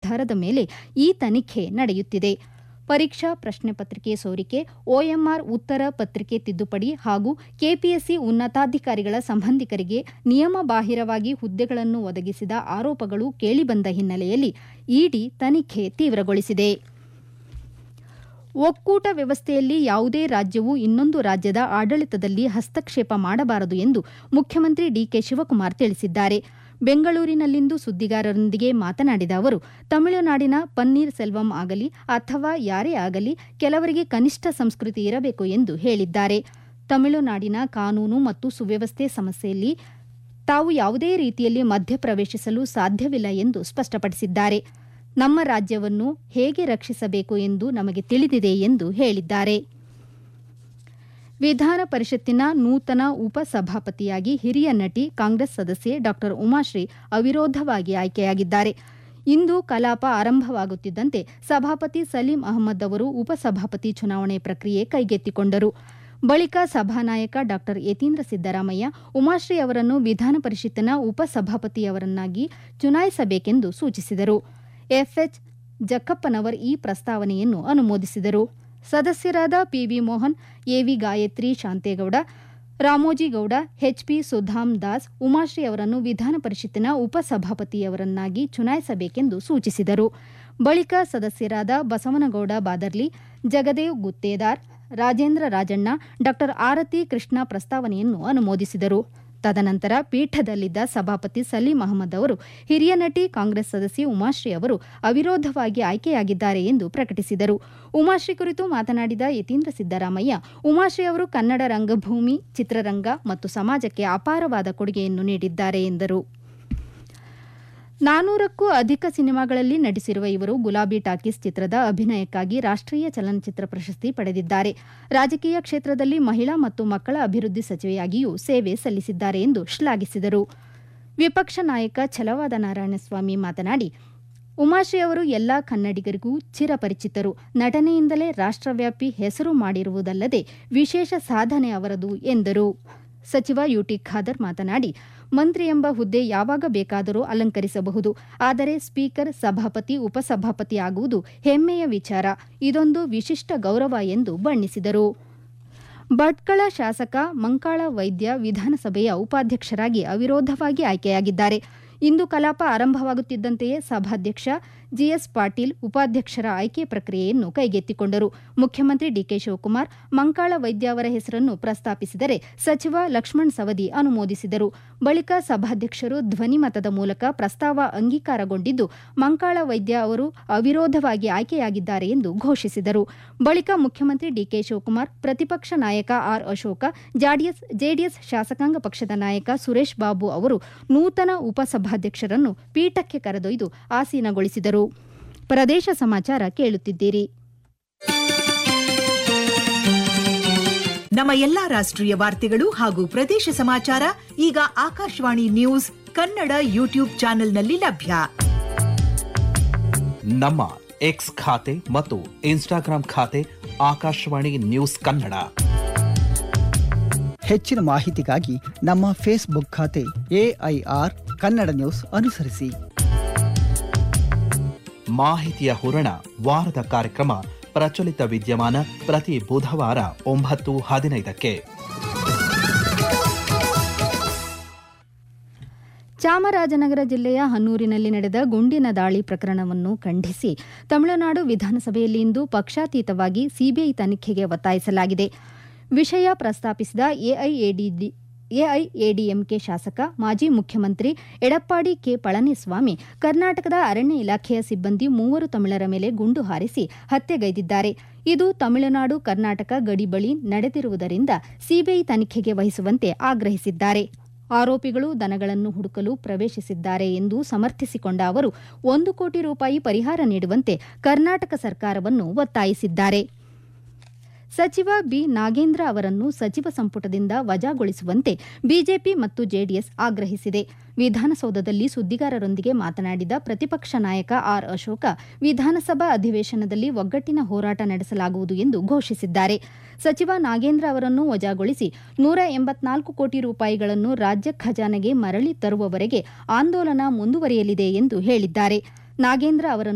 ಆಧಾರದ ಮೇಲೆ ಈ ತನಿಖೆ ನಡೆಯುತ್ತಿದೆ ಪರೀಕ್ಷಾ ಪ್ರಶ್ನೆ ಪತ್ರಿಕೆ ಸೋರಿಕೆ ಒಎಂಆರ್ ಉತ್ತರ ಪತ್ರಿಕೆ ತಿದ್ದುಪಡಿ ಹಾಗೂ ಕೆಪಿಎಸ್ಸಿ ಉನ್ನತಾಧಿಕಾರಿಗಳ ಸಂಬಂಧಿಕರಿಗೆ ನಿಯಮಬಾಹಿರವಾಗಿ ಹುದ್ದೆಗಳನ್ನು ಒದಗಿಸಿದ ಆರೋಪಗಳು ಕೇಳಿಬಂದ ಹಿನ್ನೆಲೆಯಲ್ಲಿ ಇಡಿ ತನಿಖೆ ತೀವ್ರಗೊಳಿಸಿದೆ ಒಕ್ಕೂಟ ವ್ಯವಸ್ಥೆಯಲ್ಲಿ ಯಾವುದೇ ರಾಜ್ಯವು ಇನ್ನೊಂದು ರಾಜ್ಯದ ಆಡಳಿತದಲ್ಲಿ ಹಸ್ತಕ್ಷೇಪ ಮಾಡಬಾರದು ಎಂದು ಮುಖ್ಯಮಂತ್ರಿ ಡಿಕೆ ಶಿವಕುಮಾರ್ ತಿಳಿಸಿದ್ದಾರೆ ಬೆಂಗಳೂರಿನಲ್ಲಿಂದು ಸುದ್ದಿಗಾರರೊಂದಿಗೆ ಮಾತನಾಡಿದ ಅವರು ತಮಿಳುನಾಡಿನ ಪನ್ನೀರ್ ಸೆಲ್ವಂ ಆಗಲಿ ಅಥವಾ ಯಾರೇ ಆಗಲಿ ಕೆಲವರಿಗೆ ಕನಿಷ್ಠ ಸಂಸ್ಕೃತಿ ಇರಬೇಕು ಎಂದು ಹೇಳಿದ್ದಾರೆ ತಮಿಳುನಾಡಿನ ಕಾನೂನು ಮತ್ತು ಸುವ್ಯವಸ್ಥೆ ಸಮಸ್ಯೆಯಲ್ಲಿ ತಾವು ಯಾವುದೇ ರೀತಿಯಲ್ಲಿ ಮಧ್ಯಪ್ರವೇಶಿಸಲು ಸಾಧ್ಯವಿಲ್ಲ ಎಂದು ಸ್ಪಷ್ಟಪಡಿಸಿದ್ದಾರೆ ನಮ್ಮ ರಾಜ್ಯವನ್ನು ಹೇಗೆ ರಕ್ಷಿಸಬೇಕು ಎಂದು ನಮಗೆ ತಿಳಿದಿದೆ ಎಂದು ಹೇಳಿದ್ದಾರೆ ವಿಧಾನ ಪರಿಷತ್ತಿನ ನೂತನ ಉಪಸಭಾಪತಿಯಾಗಿ ಹಿರಿಯ ನಟಿ ಕಾಂಗ್ರೆಸ್ ಸದಸ್ಯೆ ಡಾ ಉಮಾಶ್ರೀ ಅವಿರೋಧವಾಗಿ ಆಯ್ಕೆಯಾಗಿದ್ದಾರೆ ಇಂದು ಕಲಾಪ ಆರಂಭವಾಗುತ್ತಿದ್ದಂತೆ ಸಭಾಪತಿ ಸಲೀಂ ಅಹಮದ್ ಅವರು ಉಪಸಭಾಪತಿ ಚುನಾವಣೆ ಪ್ರಕ್ರಿಯೆ ಕೈಗೆತ್ತಿಕೊಂಡರು ಬಳಿಕ ಸಭಾನಾಯಕ ಡಾ ಯತೀಂದ್ರ ಸಿದ್ದರಾಮಯ್ಯ ಉಮಾಶ್ರೀ ಅವರನ್ನು ವಿಧಾನ ಪರಿಷತ್ತಿನ ಉಪಸಭಾಪತಿಯವರನ್ನಾಗಿ ಚುನಾಯಿಸಬೇಕೆಂದು ಸೂಚಿಸಿದರು ಎಫ್ಎಚ್ ಜಕ್ಕಪ್ಪನವರ್ ಈ ಪ್ರಸ್ತಾವನೆಯನ್ನು ಅನುಮೋದಿಸಿದರು ಸದಸ್ಯರಾದ PV Mohan AV Gayatri Shanthegowda Ramojigowda HP Sudham Das Umashree ಅವರನ್ನು ವಿಧಾನ ಪರಿಷತ್ತಿನ ಉಪಸಭಾಪತಿಯವರನ್ನಾಗಿ ಚುನಾಯಿಸಬೇಕೆಂದು ಸೂಚಿಸಿದರು ಬಳಿಕ ಸದಸ್ಯರಾದ ಬಸವನಗೌಡ ಬಾದರ್ಲಿ ಜಗದೇವ್ ಗುತ್ತೇದಾರ್ ರಾಜೇಂದ್ರ ರಾಜಣ್ಣ ಡಾ ಆರತಿ ಕೃಷ್ಣ ಪ್ರಸ್ತಾವನೆಯನ್ನು ಅನುಮೋದಿಸಿದರು ತದನಂತರ ಪೀಠದಲ್ಲಿದ್ದ ಸಭಾಪತಿ ಸಲೀಂ ಅಹಮದ್ ಅವರು ಹಿರಿಯ ನಟಿ ಕಾಂಗ್ರೆಸ್ ಸದಸ್ಯೆ ಉಮಾಶ್ರೀ ಅವರು ಅವಿರೋಧವಾಗಿ ಆಯ್ಕೆಯಾಗಿದ್ದಾರೆ ಎಂದು ಪ್ರಕಟಿಸಿದರು ಉಮಾಶ್ರೀ ಕುರಿತು ಮಾತನಾಡಿದ ಯತೀಂದ್ರ ಸಿದ್ದರಾಮಯ್ಯ ಉಮಾಶ್ರೀ ಅವರು ಕನ್ನಡ ರಂಗಭೂಮಿ ಚಿತ್ರರಂಗ ಮತ್ತು ಸಮಾಜಕ್ಕೆ ಅಪಾರವಾದ ಕೊಡುಗೆಯನ್ನು ನೀಡಿದ್ದಾರೆ ಎಂದರು ನಾನೂರಕ್ಕೂ ಅಧಿಕ ಸಿನಿಮಾಗಳಲ್ಲಿ ನಟಿಸಿರುವ ಇವರು ಗುಲಾಬಿ ಟಾಕೀಸ್ ಚಿತ್ರದ ಅಭಿನಯಕ್ಕಾಗಿ ರಾಷ್ಟೀಯ ಚಲನಚಿತ್ರ ಪ್ರಶಸ್ತಿ ಪಡೆದಿದ್ದಾರೆ ರಾಜಕೀಯ ಕ್ಷೇತ್ರದಲ್ಲಿ ಮಹಿಳಾ ಮತ್ತು ಮಕ್ಕಳ ಅಭಿವೃದ್ಧಿ ಸಚಿವೆಯಾಗಿಯೂ ಸೇವೆ ಸಲ್ಲಿಸಿದ್ದಾರೆ ಎಂದು ಶ್ಲಾಘಿಸಿದರು ವಿಪಕ್ಷ ನಾಯಕ ಛಲವಾದ ನಾರಾಯಣಸ್ವಾಮಿ ಮಾತನಾಡಿ ಉಮಾಶ್ರೀ ಅವರು ಎಲ್ಲಾ ಕನ್ನಡಿಗರಿಗೂ ಚಿರಪರಿಚಿತರು ನಟನೆಯಿಂದಲೇ ರಾಷ್ಟವ್ಯಾಪಿ ಹೆಸರು ಮಾಡಿರುವುದಲ್ಲದೆ ವಿಶೇಷ ಸಾಧನೆ ಅವರದು ಎಂದರು ಸಚಿವ ಯುಟಿ ಖಾದರ್ ಮಾತನಾಡಿ ಮಂತ್ರಿ ಎಂಬ ಹುದ್ದೆ ಯಾವಾಗ ಬೇಕಾದರೂ ಅಲಂಕರಿಸಬಹುದು ಆದರೆ ಸ್ಪೀಕರ್ ಸಭಾಪತಿ ಉಪಸಭಾಪತಿ ಆಗುವುದು ಹೆಮ್ಮೆಯ ವಿಚಾರ ಇದೊಂದು ವಿಶಿಷ್ಟ ಗೌರವ ಎಂದು ಬಣ್ಣಿಸಿದರು ಭಟ್ಕಳ ಶಾಸಕ ಮಂಕಾಳ ವೈದ್ಯ ವಿಧಾನಸಭೆಯ ಉಪಾಧ್ಯಕ್ಷರಾಗಿ ಅವಿರೋಧವಾಗಿ ಆಯ್ಕೆಯಾಗಿದ್ದಾರೆ ಇಂದು ಕಲಾಪ ಆರಂಭವಾಗುತ್ತಿದ್ದಂತೆಯೇ ಸಭಾಧ್ಯಕ್ಷ ಜಿಎಸ್ ಪಾಟೀಲ್ ಉಪಾಧ್ಯಕ್ಷರ ಆಯ್ಕೆ ಪ್ರಕ್ರಿಯೆಯನ್ನು ಕೈಗೆತ್ತಿಕೊಂಡರು ಮುಖ್ಯಮಂತ್ರಿ ಡಿಕೆ ಶಿವಕುಮಾರ್ ಮಂಕಾಳ ವೈದ್ಯ ಅವರ ಹೆಸರನ್ನು ಪ್ರಸ್ತಾಪಿಸಿದರೆ ಸಚಿವ ಲಕ್ಷ್ಮಣ್ ಸವದಿ ಅನುಮೋದಿಸಿದರು ಬಳಿಕ ಸಭಾಧ್ಯಕ್ಷರು ಧ್ವನಿಮತದ ಮೂಲಕ ಪ್ರಸ್ತಾವ ಅಂಗೀಕಾರಗೊಂಡಿದ್ದು ಮಂಕಾಳ ವೈದ್ಯ ಅವರು ಅವಿರೋಧವಾಗಿ ಆಯ್ಕೆಯಾಗಿದ್ದಾರೆ ಎಂದು ಘೋಷಿಸಿದರು ಬಳಿಕ ಮುಖ್ಯಮಂತ್ರಿ ಡಿಕೆ ಶಿವಕುಮಾರ್ ಪ್ರತಿಪಕ್ಷ ನಾಯಕ ಆರ್ ಅಶೋಕ ಜೆಡಿಎಸ್ ಶಾಸಕಾಂಗ ಪಕ್ಷದ ನಾಯಕ ಸುರೇಶ್ ಬಾಬು ಅವರು ನೂತನ ಉಪಸಭಾಧ್ಯಕ್ಷರನ್ನು ಪೀಠಕ್ಕೆ ಕರೆದೊಯ್ದು ಆಸೀನಗೊಳಿಸಿದರು ಪ್ರದೇಶ ಸಮಾಚಾರ ಕೇಳುತ್ತಿದ್ದೀರಿ ನಮ್ಮ ಎಲ್ಲಾ ರಾಷ್ಟ್ರೀಯ ವಾರ್ತೆಗಳು ಹಾಗೂ ಪ್ರದೇಶ ಸಮಾಚಾರ ಈಗ ಆಕಾಶವಾಣಿ ನ್ಯೂಸ್ ಕನ್ನಡ ಯೂಟ್ಯೂಬ್ ಚಾನೆಲ್ನಲ್ಲಿ ಲಭ್ಯ ನಮ್ಮ ಎಕ್ಸ್ ಖಾತೆ ಮತ್ತು ಇನ್ಸ್ಟಾಗ್ರಾಂ ಖಾತೆ ಆಕಾಶವಾಣಿ ನ್ಯೂಸ್ ಕನ್ನಡ ಹೆಚ್ಚಿನ ಮಾಹಿತಿಗಾಗಿ ನಮ್ಮ ಫೇಸ್ಬುಕ್ ಖಾತೆ ಎಐಆರ್ ಕನ್ನಡ ನ್ಯೂಸ್ ಅನುಸರಿಸಿ ಮಾಹಿತಿಯ ಹೂರಣ ವಾರದ ಕಾರ್ಯಕ್ರಮ ಪ್ರಚಲಿತ ವಿದ್ಯಮಾನ ಪ್ರತಿ ಬುಧವಾರ ಒಂಬತ್ತು ಹದಿನೈದಕ್ಕೆ ಚಾಮರಾಜನಗರ ಜಿಲ್ಲೆಯ ಹನ್ನೂರಿನಲ್ಲಿ ನಡೆದ ಗುಂಡಿನ ದಾಳಿ ಪ್ರಕರಣವನ್ನು ಖಂಡಿಸಿ ತಮಿಳುನಾಡು ವಿಧಾನಸಭೆಯಲ್ಲಿ ಇಂದು ಪಕ್ಷಾತೀತವಾಗಿ ಸಿಬಿಐ ತನಿಖೆಗೆ ಒತ್ತಾಯಿಸಲಾಗಿದೆ ವಿಷಯ ಪ್ರಸ್ತಾಪಿಸಿದ ಎಐಎಡಿಡಿ ಎಐಎಡಿಎಂಕೆ ಶಾಸಕ ಮಾಜಿ ಮುಖ್ಯಮಂತ್ರಿ ಎಡಪ್ಪಾಡಿ ಕೆ ಪಳನಿಸ್ವಾಮಿ ಕರ್ನಾಟಕದ ಅರಣ್ಯ ಇಲಾಖೆಯ ಸಿಬ್ಬಂದಿ ಮೂವರು ತಮಿಳರ ಮೇಲೆ ಗುಂಡು ಹಾರಿಸಿ ಹತ್ಯೆಗೈದಿದ್ದಾರೆ ಇದು ತಮಿಳುನಾಡು ಕರ್ನಾಟಕ ಗಡಿ ಬಳಿ ನಡೆದಿರುವುದರಿಂದ ಸಿಬಿಐ ತನಿಖೆಗೆ ವಹಿಸುವಂತೆ ಆಗ್ರಹಿಸಿದ್ದಾರೆ ಆರೋಪಿಗಳು ದನಗಳನ್ನು ಹುಡುಕಲು ಪ್ರವೇಶಿಸಿದ್ದಾರೆ ಎಂದು ಸಮರ್ಥಿಸಿಕೊಂಡ ಅವರು ಒಂದು ಕೋಟಿ ರೂಪಾಯಿ ಪರಿಹಾರ ನೀಡುವಂತೆ ಕರ್ನಾಟಕ ಸರ್ಕಾರವನ್ನು ಒತ್ತಾಯಿಸಿದ್ದಾರೆ ಸಚಿವ ಬಿ ನಾಗೇಂದ್ರ ಅವರನ್ನು ಸಚಿವ ಸಂಪುಟದಿಂದ ವಜಾಗೊಳಿಸುವಂತೆ ಬಿಜೆಪಿ ಮತ್ತು ಜೆಡಿಎಸ್ ಆಗ್ರಹಿಸಿದೆ ವಿಧಾನಸೌಧದಲ್ಲಿ ಸುದ್ದಿಗಾರರೊಂದಿಗೆ ಮಾತನಾಡಿದ ಪ್ರತಿಪಕ್ಷ ನಾಯಕ ಆರ್ ಅಶೋಕ ವಿಧಾನಸಭಾ ಅಧಿವೇಶನದಲ್ಲಿ ಒಗ್ಗಟ್ಟಿನ ಹೋರಾಟ ನಡೆಸಲಾಗುವುದು ಎಂದು ಘೋಷಿಸಿದ್ದಾರೆ ಸಚಿವ ನಾಗೇಂದ್ರ ಅವರನ್ನು ವಜಾಗೊಳಿಸಿ ನೂರ ಎಂಬತ್ನಾಲ್ಕು ಕೋಟಿ ರೂಪಾಯಿಗಳನ್ನು ರಾಜ್ಯ ಖಜಾನೆಗೆ ಮರಳಿ ತರುವವರೆಗೆ ಆಂದೋಲನ ಮುಂದುವರಿಯಲಿದೆ ಎಂದು ಹೇಳಿದ್ದಾರೆ ನಾಗೇಂದ್ರ ಅವರನ್ನು